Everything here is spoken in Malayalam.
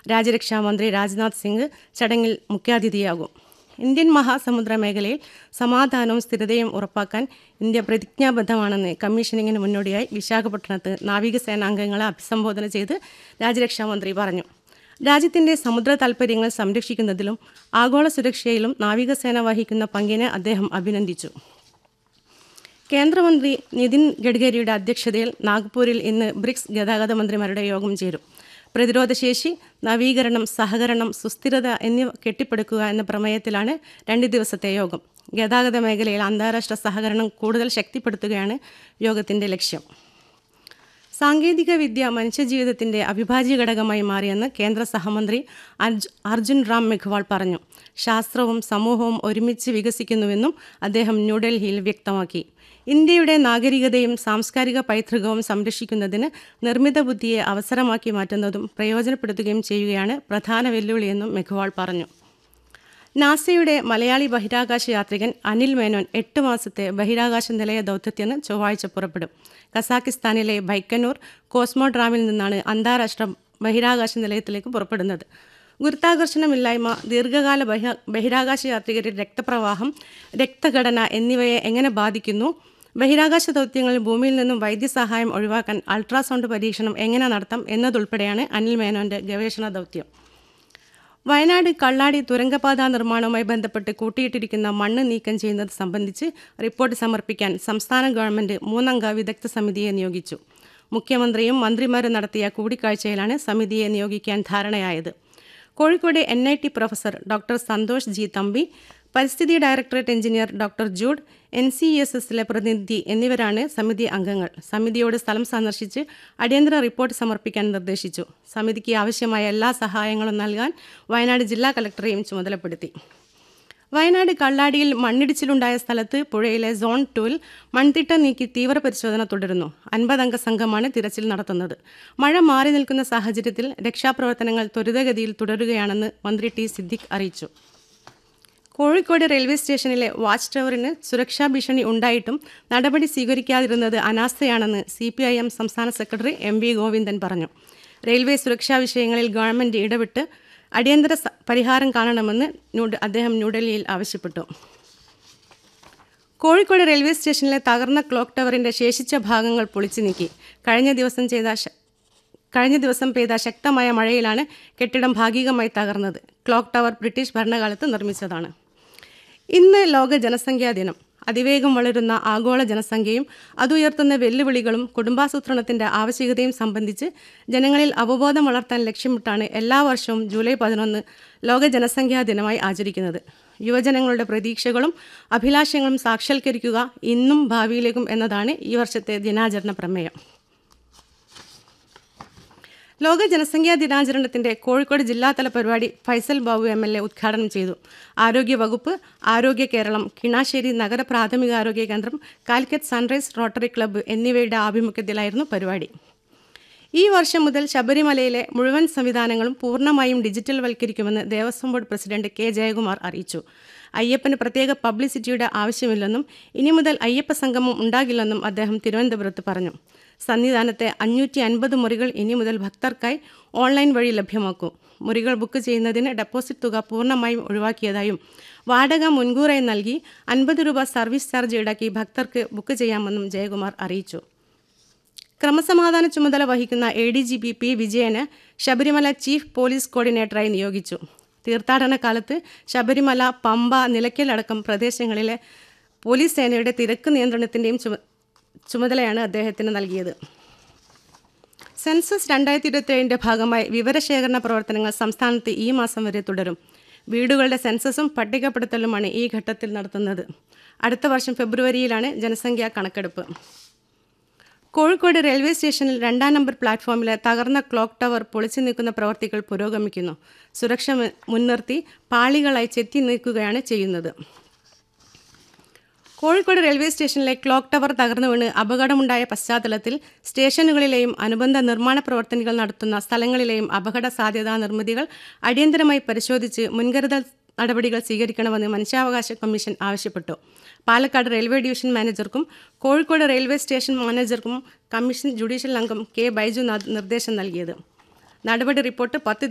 രാജ്യരക്ഷാമന്ത്രി രാജ്നാഥ് സിംഗ് ചടങ്ങിൽ മുഖ്യാതിഥിയാകും ഇന്ത്യൻ മഹാസമുദ്ര മേഖലയിൽ സമാധാനവും സ്ഥിരതയും ഉറപ്പാക്കാൻ ഇന്ത്യ പ്രതിജ്ഞാബദ്ധമാണെന്ന് കമ്മീഷനിങ്ങിന് മുന്നോടിയായി വിശാഖപട്ടണത്ത് നാവികസേനാംഗങ്ങളെ അഭിസംബോധന ചെയ്ത് രാജ്യരക്ഷാമന്ത്രി പറഞ്ഞു രാജ്യത്തിന്റെ സമുദ്ര താൽപ്പര്യങ്ങൾ സംരക്ഷിക്കുന്നതിലും ആഗോള സുരക്ഷയിലും നാവികസേന വഹിക്കുന്ന പങ്കിനെ അദ്ദേഹം അഭിനന്ദിച്ചു കേന്ദ്രമന്ത്രി നിതിൻ ഗഡ്കരിയുടെ അധ്യക്ഷതയിൽ നാഗ്പൂരിൽ ഇന്ന് ബ്രിക്സ് ഗതാഗത മന്ത്രിമാരുടെ യോഗം ചേരും പ്രതിരോധശേഷി നവീകരണം സഹകരണം സുസ്ഥിരത എന്നിവ കെട്ടിപ്പടുക്കുക എന്ന പ്രമേയത്തിലാണ് രണ്ട് ദിവസത്തെ യോഗം ഗതാഗത മേഖലയിൽ അന്താരാഷ്ട്ര സഹകരണം കൂടുതൽ ശക്തിപ്പെടുത്തുകയാണ് യോഗത്തിന്റെ ലക്ഷ്യം സാങ്കേതിക വിദ്യ മനുഷ്യജീവിതത്തിന്റെ അവിഭാജ്യ ഘടകമായി മാറിയെന്ന് കേന്ദ്ര സഹമന്ത്രി അർജ് അർജുൻ റാം മെഘ്വാൾ പറഞ്ഞു ശാസ്ത്രവും സമൂഹവും ഒരുമിച്ച് വികസിക്കുന്നുവെന്നും അദ്ദേഹം ന്യൂഡൽഹിയിൽ വ്യക്തമാക്കി ഇന്ത്യയുടെ നാഗരികതയും സാംസ്കാരിക പൈതൃകവും സംരക്ഷിക്കുന്നതിന് നിർമ്മിത ബുദ്ധിയെ അവസരമാക്കി മാറ്റുന്നതും പ്രയോജനപ്പെടുത്തുകയും ചെയ്യുകയാണ് പ്രധാന വെല്ലുവിളിയെന്നും മെഘ്വാൾ പറഞ്ഞു നാസയുടെ മലയാളി ബഹിരാകാശ യാത്രികൻ അനിൽ മേനോൻ എട്ട് മാസത്തെ ബഹിരാകാശ നിലയ ദൗത്യത്തിന് ചൊവ്വാഴ്ച പുറപ്പെടും കസാക്കിസ്ഥാനിലെ ബൈക്കന്നൂർ കോസ്മോഡ്രാമിൽ നിന്നാണ് അന്താരാഷ്ട്ര ബഹിരാകാശ നിലയത്തിലേക്ക് പുറപ്പെടുന്നത് ഗുരുത്വാകർഷണമില്ലായ്മ ദീർഘകാല ബഹിരാ ബഹിരാകാശ യാത്രികരുടെ രക്തപ്രവാഹം രക്തഘടന എന്നിവയെ എങ്ങനെ ബാധിക്കുന്നു ബഹിരാകാശ ദൗത്യങ്ങളിൽ ഭൂമിയിൽ നിന്നും വൈദ്യസഹായം ഒഴിവാക്കാൻ അൾട്രാസൗണ്ട് പരീക്ഷണം എങ്ങനെ നടത്താം എന്നതുൾപ്പെടെയാണ് അനിൽ മേനോന്റെ ഗവേഷണ ദൗത്യം വയനാട് കള്ളാടി തുരങ്കപാത നിർമ്മാണവുമായി ബന്ധപ്പെട്ട് കൂട്ടിയിട്ടിരിക്കുന്ന മണ്ണ് നീക്കം ചെയ്യുന്നത് സംബന്ധിച്ച് റിപ്പോർട്ട് സമർപ്പിക്കാൻ സംസ്ഥാന ഗവൺമെന്റ് മൂന്നംഗ വിദഗ്ധ സമിതിയെ നിയോഗിച്ചു മുഖ്യമന്ത്രിയും മന്ത്രിമാരും നടത്തിയ കൂടിക്കാഴ്ചയിലാണ് സമിതിയെ നിയോഗിക്കാൻ ധാരണയായത് Kozhikode N I T professor doctor Santhosh G Thampi പരിസ്ഥിതി directorate engineer doctor Jude N C S എസിലെ പ്രതിനിധി എന്നിവരാണ് സമിതി അംഗങ്ങൾ സമിതിയോട് സ്ഥലം സന്ദർശിച്ച് അടിയന്തര റിപ്പോർട്ട് സമർപ്പിക്കാൻ നിർദ്ദേശിച്ചു സമിതിക്ക് ആവശ്യമായ എല്ലാ സഹായങ്ങളും നൽകാൻ വയനാട് ജില്ലാ കലക്ടറെയും ചുമതലപ്പെടുത്തി വയനാട് കള്ളാടിയിൽ മണ്ണിടിച്ചിലുണ്ടായ സ്ഥലത്ത് പുഴയിലെ സോൺ ടൂവിൽ മൺതിട്ട നീക്കി തീവ്രപരിശോധന തുടരുന്നു അൻപതംഗ സംഘമാണ് തിരച്ചിൽ നടത്തുന്നത് മഴ മാറി നിൽക്കുന്ന സാഹചര്യത്തിൽ രക്ഷാപ്രവർത്തനങ്ങൾ ത്വരിതഗതിയിൽ തുടരുകയാണെന്ന് മന്ത്രി ടി സിദ്ദിഖ് അറിയിച്ചു കോഴിക്കോട് റെയിൽവേ സ്റ്റേഷനിലെ വാച്ച് ടവറിന് സുരക്ഷാ ഭീഷണി ഉണ്ടായിട്ടും നടപടി സ്വീകരിക്കാതിരുന്നത് അനാസ്ഥയാണെന്ന് സി പി ഐ എം സംസ്ഥാന സെക്രട്ടറി എം വി ഗോവിന്ദൻ പറഞ്ഞു റെയിൽവേ സുരക്ഷാ വിഷയങ്ങളിൽ ഗവൺമെന്റ് ഇടപെട്ട് അടിയന്തര സ- പരിഹാരം കാണണമെന്ന് ന്യൂഡ അദ്ദേഹം ന്യൂഡൽഹിയിൽ ആവശ്യപ്പെട്ടു കോഴിക്കോട് റെയിൽവേ സ്റ്റേഷനിലെ തകർന്ന ക്ലോക്ക് ടവറിന്റെ ശേഷിച്ച ഭാഗങ്ങൾ പൊളിച്ചു നീക്കി കഴിഞ്ഞ ദിവസം ചെയ്ത ശ- കഴിഞ്ഞ ദിവസം പെയ്ത ശക്തമായ മഴയിലാണ് കെട്ടിടം ഭാഗികമായി തകർന്നത് ക്ലോക്ക് ടവർ ബ്രിട്ടീഷ് ഭരണകാലത്ത് നിർമ്മിച്ചതാണ് ഇന്ന് ലോക ജനസംഖ്യാ ദിനം അതിവേഗം വളരുന്ന ആഗോള ജനസംഖ്യയും അതുയർത്തുന്ന വെല്ലുവിളികളും കുടുംബാസൂത്രണത്തിന്റെ ആവശ്യകതയും സംബന്ധിച്ച് ജനങ്ങളിൽ അവബോധം വളർത്താൻ ലക്ഷ്യമിട്ടാണ് എല്ലാ വർഷവും ജൂലൈ പതിനൊന്ന് ലോക ജനസംഖ്യാ ദിനമായി ആചരിക്കുന്നത് യുവജനങ്ങളുടെ പ്രതീക്ഷകളും അഭിലാഷങ്ങളും സാക്ഷാത്കരിക്കുക ഇന്നും ഭാവിയിലേക്കും എന്നതാണ് ഈ വർഷത്തെ ദിനാചരണ പ്രമേയം ലോക ജനസംഖ്യാ ദിനാചരണത്തിന്റെ കോഴിക്കോട് ജില്ലാതല പരിപാടി Faisal Babu M L A ഉദ്ഘാടനം ചെയ്തു ആരോഗ്യ വകുപ്പ് ആരോഗ്യ കേരളം കിണാശ്ശേരി നഗര പ്രാഥമിക ആരോഗ്യ കേന്ദ്രം കാലിക്കറ്റ് സൺറൈസ് റോട്ടറി ക്ലബ്ബ് എന്നിവയുടെ ആഭിമുഖ്യത്തിലായിരുന്നു പരിപാടി ഈ വർഷം മുതൽ ശബരിമലയിലെ മുഴുവൻ സംവിധാനങ്ങളും പൂർണ്ണമായും ഡിജിറ്റൽ വൽക്കരിക്കുമെന്ന് Devaswom board president K Jayakumar അറിയിച്ചു അയ്യപ്പന് പ്രത്യേക പബ്ലിസിറ്റിയുടെ ആവശ്യമില്ലെന്നും ഇനി മുതൽ അയ്യപ്പ സംഗമം ഉണ്ടാകില്ലെന്നും അദ്ദേഹം തിരുവനന്തപുരത്ത് പറഞ്ഞു സന്നിധാനത്തെ അഞ്ഞൂറ്റി അൻപത് മുറികൾ ഇനി മുതൽ ഭക്തർക്കായി ഓൺലൈൻ വഴി ലഭ്യമാക്കും മുറികൾ ബുക്ക് ചെയ്യുന്നതിന് ഡെപ്പോസിറ്റ് തുക പൂർണ്ണമായും ഒഴിവാക്കിയതായും വാടക മുൻകൂറായി നൽകി അൻപത് രൂപ സർവീസ് ചാർജ് ഈടാക്കി ഭക്തർക്ക് ബുക്ക് ചെയ്യാമെന്നും ജയകുമാർ അറിയിച്ചു ക്രമസമാധാന ചുമതല വഹിക്കുന്ന A D G P P വിജയന് ശബരിമല ചീഫ് പോലീസ് കോർഡിനേറ്ററായി നിയോഗിച്ചു തീർത്ഥാടന കാലത്ത് ശബരിമല പമ്പ നിലയ്ക്കൽ അടക്കം പ്രദേശങ്ങളിലെ പോലീസ് സേനയുടെ തിരക്ക് നിയന്ത്രണത്തിൻ്റെയും ചുമ ചുമതലയാണ് അദ്ദേഹത്തിന് നൽകിയത് സെൻസസ് രണ്ടായിരത്തി ഇരുപത്തിയേഴിൻ്റെ ഭാഗമായി വിവരശേഖരണ പ്രവർത്തനങ്ങൾ സംസ്ഥാനത്ത് ഈ മാസം വരെ തുടരും വീടുകളുടെ സെൻസസും പട്ടികപ്പെടുത്തലുമാണ് ഈ ഘട്ടത്തിൽ നടത്തുന്നത് അടുത്ത വർഷം ഫെബ്രുവരിയിലാണ് ജനസംഖ്യാ കണക്കെടുപ്പ് കോഴിക്കോട് റെയിൽവേ സ്റ്റേഷനിൽ രണ്ടാം നമ്പർ പ്ലാറ്റ്ഫോമിലെ തകർന്ന ക്ലോക്ക് ടവർ പൊളിച്ചു നീക്കുന്ന പ്രവർത്തികൾ പുരോഗമിക്കുന്നു സുരക്ഷ മു- മുൻനിർത്തി പാളികളായി ചെത്തി നീക്കുകയാണ് ചെയ്യുന്നത് കോഴിക്കോട് റെയിൽവേ സ്റ്റേഷനിലെ ക്ലോക്ക് ടവർ തകർന്നു വീണ് അപകടമുണ്ടായ പശ്ചാത്തലത്തിൽ സ്റ്റേഷനുകളിലെയും അനുബന്ധ നിർമ്മാണ പ്രവർത്തനങ്ങൾ നടത്തുന്ന സ്ഥലങ്ങളിലെയും അപകട സാധ്യതാ നിർമ്മിതികൾ അടിയന്തരമായി പരിശോധിച്ച് മുൻകരുതൽ നടപടികൾ സ്വീകരിക്കണമെന്ന് മനുഷ്യാവകാശ കമ്മീഷൻ ആവശ്യപ്പെട്ടു പാലക്കാട് റെയിൽവേ ഡിവിഷൻ മാനേജർക്കും കോഴിക്കോട് റെയിൽവേ സ്റ്റേഷൻ മാനേജർക്കും കമ്മീഷൻ ജുഡീഷ്യൽ അംഗം കെ ബൈജുനാഥ് നിർദ്ദേശം നൽകിയത് നടപടി റിപ്പോർട്ട് പത്ത്